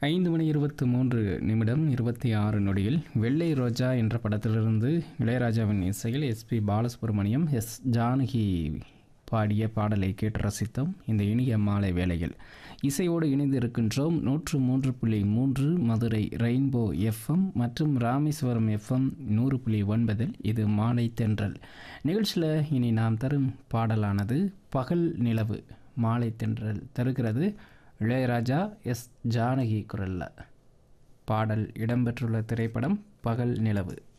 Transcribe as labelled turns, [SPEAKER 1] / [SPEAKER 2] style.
[SPEAKER 1] ஐந்து மணி இருபத்து மூன்று நிமிடம் இருபத்தி ஆறு நொடியில் வெள்ளை ரோஜா என்ற படத்திலிருந்து இளையராஜாவின் இசையில் எஸ்பி பாலசுப்ரமணியம் எஸ் ஜானகி பாடிய பாடலை கேட்டு ரசித்தோம் இந்த இனிய மாலை வேளையில் இசையோடு இணைந்து இருக்கின்றோம் நூற்று மூன்று புள்ளி மூன்று மதுரை ரெயின்போ எஃப்எம் மற்றும் ராமேஸ்வரம் எஃப்எம் நூறு புள்ளி ஒன்பதில் இது மாலை தென்றல் நிகழ்ச்சியில் இனி நாம் தரும் பாடலானது பகல் நிலவு மாலை தென்றல் தருகிறது இளையராஜா எஸ் ஜானகி குரல்ல பாடல் இடம்பெற்றுள்ள திரைப்படம் பகல் நிலவு